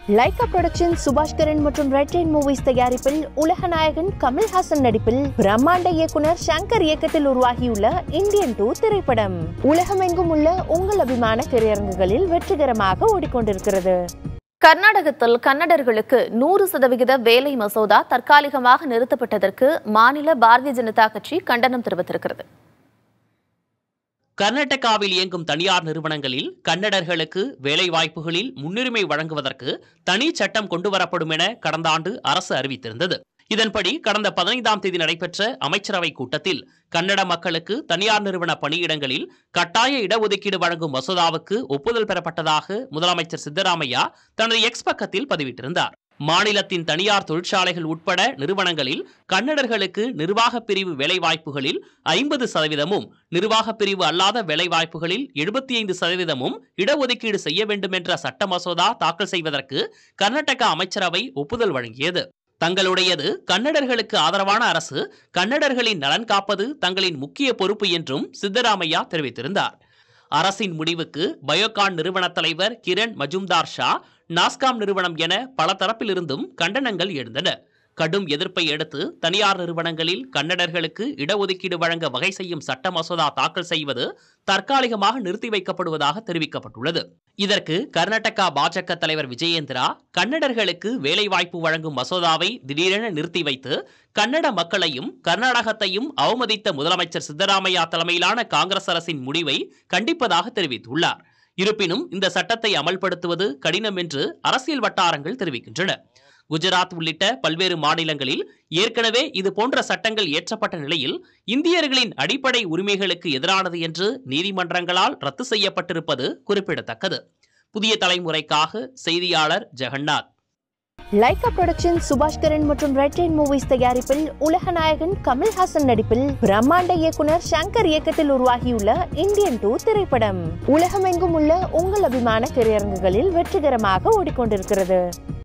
Lyca production Subaskaran மற்றும் red rain movies தயாரிப்பில் உலகநாயகன் கமல்ஹாசன் நடிப்பில் பிரம்மாண்ட இயக்குனர் சங்கர் இயக்கத்தில் உருவாகியுள்ள இந்தியன் டூ திரைப்படம் உலகமெங்கும் உள்ள உங்கள் அபிமான திரையரங்குகளில் வெற்றிகரமாக ஓடிக்கொண்டிருக்கிறது கர்நாடகத்தில் கன்னடர்களுக்கு நூறு சதவிகித வேலை மசோதா தற்காலிகமாக நிறுத்தப்பட்டதற்கு மாநில பாரதிய ஜனதா கட்சி கண்டனம் தெரிவித்திருக்கிறது கர்நாடகாவில் இயங்கும் தனியார் நிறுவனங்களில் கன்னடர்களுக்கு வேலைவாய்ப்புகளில் முன்னுரிமை வழங்குவதற்கு தனி சட்டம் கொண்டுவரப்படும் என கடந்த ஆண்டு அரசு அறிவித்திருந்தது இதன்படி கடந்த பதினைந்தாம் தேதி நடைபெற்ற அமைச்சரவை கூட்டத்தில் கன்னட மக்களுக்கு தனியார் நிறுவன பணியிடங்களில் கட்டாய இடஒதுக்கீடு வழங்கும் மசோதாவுக்கு ஒப்புதல் பெறப்பட்டதாக முதலமைச்சர் சித்தராமையா தனது எக்ஸ் பக்கத்தில் பதிவிட்டிருந்தார் மாநிலத்தின் தனியார் தொழிற்சாலைகள் உட்பட நிறுவனங்களில் கன்னடர்களுக்கு நிர்வாகப் பிரிவு வேலைவாய்ப்புகளில் ஐம்பது சதவீதமும் நிர்வாகப் பிரிவு அல்லாத வேலைவாய்ப்புகளில் எழுபத்தி ஐந்து சதவீதமும் இடஒதுக்கீடு செய்ய வேண்டும் என்ற சட்ட மசோதா தாக்கல் செய்வதற்கு கர்நாடக அமைச்சரவை ஒப்புதல் வழங்கியது தங்களுடையது கன்னடர்களுக்கு ஆதரவான அரசு கன்னடர்களின் நலன் காப்பது தங்களின் முக்கிய பொறுப்பு என்றும் சித்தராமையா தெரிவித்திருந்தார் அரசின் முடிவுக்கு பயோகான் நிறுவன தலைவர் கிரண் மஜும்தார் ஷா நாஸ்காம் நிறுவனம் என பல தரப்பிலிருந்தும் கண்டனங்கள் எழுந்தன கடும் எதிர்ப்பை அடுத்து தனியார் நிறுவனங்களில் கன்னடர்களுக்கு இடஒதுக்கீடு வழங்க வகை செய்யும் சட்ட மசோதா தாக்கல் செய்வது தற்காலிகமாக நிறுத்தி வைக்கப்படுவதாக தெரிவிக்கப்பட்டுள்ளது இதற்கு கர்நாடகா பாஜக தலைவர் விஜயேந்திரா கன்னடர்களுக்கு வேலைவாய்ப்பு வழங்கும் மசோதாவை திடீரென நிறுத்தி வைத்து கன்னட மக்களையும் கர்நாடகத்தையும் அவமதித்த முதலமைச்சர் சித்தராமையா தலைமையிலான காங்கிரஸ் அரசின் முடிவை கண்டிப்பதாக தெரிவித்துள்ளார் இருப்பினும் இந்த சட்டத்தை அமல்படுத்துவது கடினம் என்று அரசியல் வட்டாரங்கள் தெரிவிக்கின்றன குஜராத் உள்ளிட்ட பல்வேறு மாநிலங்களில் ஏற்கனவே இது போன்ற சட்டங்கள் இயற்றப்பட்ட நிலையில் இந்தியர்களின் அடிப்படை உரிமைகளுக்கு எதிரானது என்று நீதிமன்றங்களால் ரத்து செய்யப்பட்டிருப்பது குறிப்பிடத்தக்கது புதிய தலைமுறைக்காக செய்தியாளர் ஜெகநாத் லைகா புரொடக்ஷன் சுபாஷ்கரன் மற்றும் ரெட் ரெயின் மூவிஸ் தயாரிப்பில் உலகநாயகன் கமல்ஹாசன் நடிப்பில் பிரம்மாண்ட இயக்குனர் சங்கர் இயக்கத்தில் உருவாகியுள்ள இந்தியன் டூ திரைப்படம் உலகமெங்கும் உள்ள உங்கள் அபிமான திரையரங்குகளில் வெற்றிகரமாக ஓடிக்கொண்டிருக்கிறது